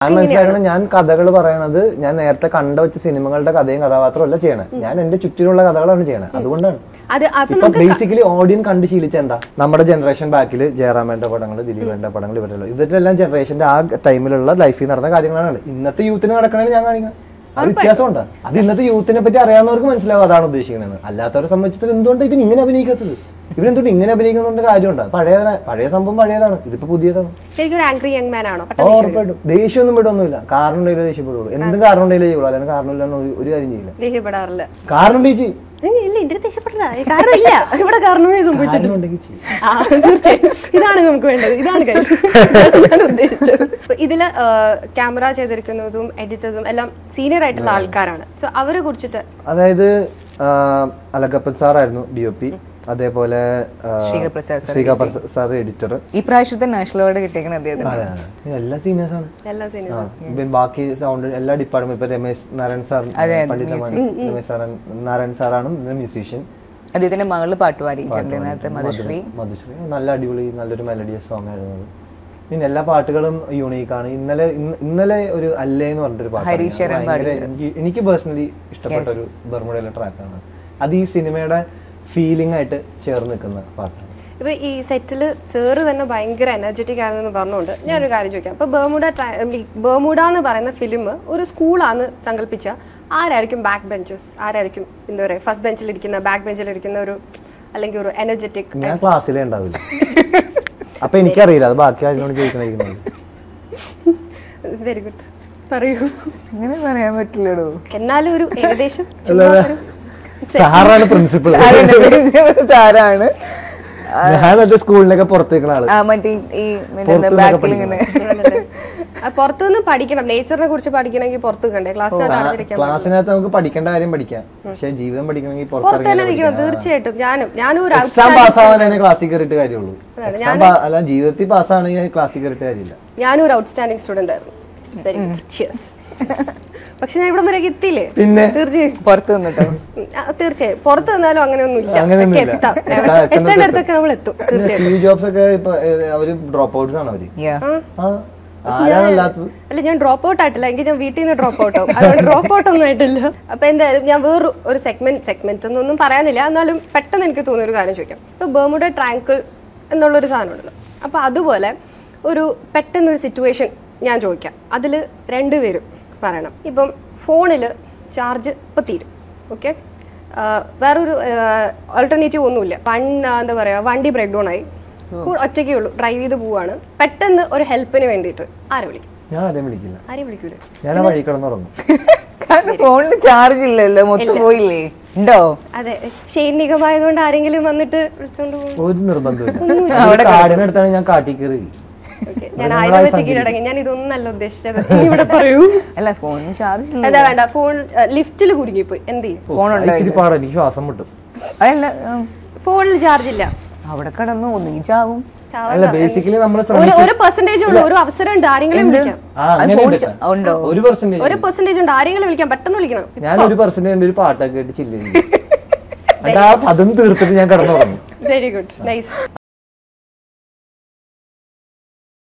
ഞാൻ മനസ്സിലാക്കണം ഞാൻ കഥകൾ പറയണത് ഞാൻ നേരത്തെ കണ്ട വെച്ച സിനിമകളുടെ കഥയും കഥാപാത്രവും അല്ല ചെയ്യണേ ഞാൻ എന്റെ ചുറ്റിലുള്ള കഥകളാണ് ചെയ്യണത് അതുകൊണ്ടാണ് അത് അപ്പൊ ഇപ്പൊ ബേസിക്കലി ഓഡിയൻ കണ്ട് ശീലിച്ച എന്താ നമ്മുടെ ജനറേഷൻ ബാക്കിൽ ജയറാമേന്റെ പടങ്ങൾ ദിലീപേന്റെ പടങ്ങൾ ഇവരെല്ലാം ഇവരെല്ലാം ജനറേഷന്റെ ആ ടൈമിലുള്ള ലൈഫിൽ നടന്ന കാര്യങ്ങളാണ് ഇന്നത്തെ യൂത്തിന് നടക്കണേ ഞാൻ കാണിക്കണം അത് വ്യത്യാസമുണ്ട് അത് ഇന്നത്തെ യൂത്തിനെ പറ്റി അറിയാവുന്നവർക്ക് മനസ്സിലാവും അതാണ് ഉദ്ദേശിക്കുന്നത് അല്ലാത്തവരെ സംബന്ധിച്ചിട്ട് എന്തുകൊണ്ട് ഇവൻ ഇങ്ങനെ അഭിനയിക്കാത്തത് ഇവരെന്തുകൊണ്ട് ഇങ്ങനെ അഭിനയിക്കുന്നതുകൊണ്ട് കാര്യമുണ്ട് പഴയ പഴയ സംഭവം പഴയതാണ് ഇതിപ്പോ പുതിയതാണ് ശരിക്കും ഒരു ആംഗ്രി യങ് മാൻ ആണോ ഓ, പെട്ടെന്ന് ഉറപ്പായിട്ടും ദേഷ്യമൊന്നും വിടൊന്നുമില്ല കാരണം ഉണ്ടെങ്കിലേ ദേഷ്യപ്പെടുള്ളൂ എന്ത് കാരണം ഉണ്ടെങ്കിലേ ചെയ്യുള്ളൂ അല്ലെങ്കിൽ കാരണമില്ലാന്ന് ഒരു- ഒരു കാര്യം ചെയ്യില്ല ദേഷ്യപ്പെടാറില്ല കാരണം ഉണ്ടെങ്കിൽ ചെയ്യും ഏയ് ഇല്ല എന്റെ അടുത്ത് ദേഷ്യപ്പെടണ്ട കാരണമില്ല ഇവിടെ കാരണമേ സംഭവിച്ചിട്ടുണ്ട് കാരണം ഉണ്ടെങ്കിൽ ചെയ്യും ആ, തീർച്ചയായും ഇതാണ് നമുക്ക് വേണ്ടത് ഇതാണ് guys. ഞാൻ ഉദ്ദേശിച്ചത് അപ്പൊ ഇതില് ക്യാമറ ചെയ്തിരിക്കുന്നതും എഡിറ്റേഴ്സും എല്ലാം സീനിയർ ആയിട്ടുള്ള ആൾക്കാരാണ് സോ അവരെ കുറിച്ചിട്ട് അതായത് ആ, അലക്കപ്പൻ സാറായിരുന്നു ഡി ഒ പി അതേപോലെ ആ, Sreekaprasad sir Sreekaprasad sir editor ഈ പ്രാവശ്യത്തെ നാഷണൽ അവാർഡ് കിട്ടിയേക്കണ അദ്ദേഹത്തിന് എല്ലാ സീനിയേഴ്സ് ആണ് എല്ലാ സീനിയർ ആ, ഇപ്പം ബാക്കി സൗണ്ട് എല്ലാ ഡിപ്പാർട്ട്മെന്റ് ഇപ്പൊ രമേശ് നാരായൺ സാർ പണ്ഡിത രമേശ് സാർ നാരായൺ സാറാണ് മ്യൂസീഷ്യൻ അദ്ദേഹത്തിന്റെ മകള് പാട്ടുപാടി ചന്ദ്രനാഥ് മധുശ്രീ മധുശ്രീ നല്ല അടിപൊളി നല്ലൊരു മെലഡിയസ് സോങ് ആയിരുന്നു അത്. പിന്നെ എല്ലാ പാട്ടുകളും യൂണീക്ക് ആണ് ഇന്നലെ ഇന്ന- ഇന്നലെ ഒരു അല്ലേ എന്ന് പറഞ്ഞിട്ടൊരു പാട്ട് എനിക്ക് എനിക്ക് പേഴ്സണലി ഇഷ്ടപ്പെട്ട ഒരു ബർമുഡയിലെ ട്രാക്കാണ് അത് ഈ സിനിമയുടെ ഫീലിംഗ് ആയിട്ട് ചേർന്ന് നിൽക്കുന്ന പാട്ടാണ് ഇപ്പൊ ഈ സെറ്റില് സാറ് തന്നെ ഭയങ്കര എനർജറ്റിക് ആണെന്ന് പറഞ്ഞുകൊണ്ട് ഞാനൊരു കാര്യം ചോദിക്കാം അപ്പൊ ബർമുഡ ട്ര- ഈ ബർമുഡ എന്ന് പറയുന്ന ഫിലിം ഒരു സ്കൂളാന്ന് സങ്കല്പിച്ച ആരായിരിക്കും ബാക്ക് ബെഞ്ചസ് ആരായിരിക്കും എന്താ പറയാ ഫസ്റ്റ് ബെഞ്ചിൽ ഇരിക്കുന്ന ബാക്ക് ബെഞ്ചിൽ ഇരിക്കുന്ന ഒരു അല്ലെങ്കിൽ ഒരു എനർജറ്റിക് ഞാൻ ക്ലാസ്സിലേ ഉണ്ടാവില്ല അപ്പൊ എനിക്കറിയില്ല അത് ബാക്കി ആരോട് ചോദിക്കണായിരിക്കുന്നത് വെരി ഗുഡ് പറയൂ അങ്ങനെ പറയാൻ പറ്റില്ലടോ എന്നാലും ഒരു ഏകദേശം ചുമ്മാ ഒരു- സാറാണ് പ്രിൻസിപ്പൾ സാരാണ് ഞാൻ മറ്റേ സ്കൂളിനൊക്കെ പുറത്തേക്കണ ആള് ആ മറ്റേ ഈ പുറത്തുനിന്നൊക്കെ ബാക്കിൽ ഇങ്ങനെ ആണല്ലേ? ആ, പുറത്തുനിന്ന് പഠിക്കണം നേച്ചറിനെ കുറിച്ച് പഠിക്കണമെങ്കിൽ പുറത്ത് കണ്ടേ ക്ലാസ്സിനകത്ത് അടഞ്ഞിരിക്കാൻ ക്ലാസ്സിനകത്ത് നമുക്ക് പഠിക്കേണ്ട കാര്യം പഠിക്കാം പക്ഷെ ജീവിതം പഠിക്കണമെങ്കിൽ പുറത്ത് തന്നെ പുറത്തിറങ്ങി നിൽക്കണം തീർച്ചയായും ഞാനും ഞാനും ഒരു എക്സാം പാസ്സാവാനാണ് ക്ലാസ്സിൽ കയറിയിട്ട് കാര്യമുള്ളൂ എക്സാം അല്ല ജീവിതത്തിൽ പാസ്സാണെങ്കിൽ ക്ലാസ്സിൽ കയറിയിട്ട് കാര്യമില്ല ഞാനും ഒരു ഔട്ട്സ്റ്റാൻഡിംഗ് സ്റ്റുഡന്റ് ആയിരുന്നു വെരി ഗുഡ് ചിയേഴ്സ് പക്ഷെ ഞാൻ ഇവിടം വരെ എത്തിയില്ലേ പിന്നെ തീർച്ചയായും പുറത്ത് നിന്നിട്ടോ ഉം, ആ, തീർച്ചയായും പുറത്ത് നിന്നാലും അങ്ങനെയൊന്നും ഇല്ല അങ്ങനെയൊന്നുമില്ല. ഒക്കെ എത്താം എത്താ- എത്തേണ്ടടുത്ത് എത്തേണ്ടടുത്തൊക്കെ നമ്മൾ എത്തും തീർച്ചയായും സ്റ്റീവ് ജോബ്സ് ഒക്കെ ഇപ്പൊ ഏഹ്, അവര് ഡ്രോപ്പ് ഔട്ട്സ് ആണ് അവര് യാ ആ ആരാണല്ലാത്തത് അല്ല ഞാൻ ഡ്രോപ്പ് ഔട്ട് ആയിട്ടില്ല എങ്കിൽ ഞാൻ വീട്ടിൽ നിന്ന് ഡ്രോപ്പ് ഔട്ട് ആവും അതുകൊണ്ട് ഡ്രോപ്പ് ഔട്ട് ഒന്നും ആയിട്ടില്ല അപ്പൊ എന്തായാലും ഞാൻ വേറൊരു ഒരു സെഗ്മെന്റ് സെഗ്മെന്റ് എന്നൊന്നും പറയാനില്ല എന്നാലും പെട്ടെന്ന് എനിക്ക് തോന്നിയ ഒരു കാര്യം ചോദിക്കാം ഇപ്പൊ ബർമുഡ ട്രാങ്കിൾ എന്നുള്ളൊരു സാധനമുണ്ടല്ലോ അപ്പൊ അതുപോലെ ഒരു പെട്ടെന്നൊരു സിറ്റുവേഷൻ ഞാൻ ചോദിക്കാം അതിൽ രണ്ടുപേരും പറയണം ഇപ്പം ഫോണിൽ ചാർജ് ഇപ്പം തീരും ഓക്കെ വേറൊരു ഓൾട്ടർനേറ്റീവ് ഒന്നുമില്ല വൺ എന്താ പറയാ വണ്ടി ബ്രേക്ക് ഡൗൺ ആയി ഒറ്റയ്ക്കേ ഉള്ളൂ ഡ്രൈവ് ചെയ്ത് പോവാണ് പെട്ടെന്ന് ഒരു ഹെൽപ്പിന് വേണ്ടിയിട്ട് ആരെ വിളിക്കും ഞാൻ ആരെയും വിളിക്കില്ല ആരെയും വിളിക്കൂലേ ഞാൻ ആ വഴി കിടന്നുറങ്ങും കാരണം ഫോണിൽ ചാർജ് ഇല്ലല്ലോ മൊത്തം പോയില്ലേ ഉണ്ടോ അതെ ഷെയ്ൻ നിഗമായതുകൊണ്ട് ആരെങ്കിലും വന്നിട്ട് വിളിച്ചോണ്ട് പോകും ഒരു നിർബന്ധമില്ല ഒരു കാടിനടുത്താണ് ഞാൻ കാട്ടി കയറി ഓക്കെ ഞാൻ ആയുധം വെച്ച് കീഴടങ്ങി ഞാൻ ഇതൊന്നല്ല ഉദ്ദേശിച്ചത് നീ ഇവിടെ പറയൂ അല്ല ഫോണിന് ചാർജ് ഇല്ല അതാ വേണ്ട ഫോൺ ലിഫ്റ്റിൽ കുടുങ്ങിപ്പോയി എന്ത് ചെയ്യും ഫോൺ ഇച്ചിരി പാടാ എനിക്ക് ശ്വാസം മുട്ടും അതല്ല ഉം, ഫോണിൽ ചാർജ് ഇല്ല അവിടെ കിടന്നു ഒന്നുകിൽ ചാവും അല്ല ബേസിക്കലി നമ്മൾ ഒരു ഒരു പെർസെന്റേജ് ഉള്ളൂ ഒരു അവസരം ഉണ്ട് ആരെങ്കിലും വിളിക്കാം ആ അങ്ങനെ ഉണ്ട് കേട്ടോ. ഉണ്ടോ ഒരു പെർസെന്റേജ് ഒരു പെർസെന്റേജ് ഉണ്ട് ആരെങ്കിലും വിളിക്കാം പെട്ടെന്ന് വിളിക്കണം ഞാൻ ഒരു പെർസെന്റേജ് ഒരു പാട്ടൊക്കെ കേട്ട് ചില്ല അതും തീർത്തിട്ട് ഞാൻ കിടന്നുറങ്ങും വെരി ഗുഡ് നൈസ്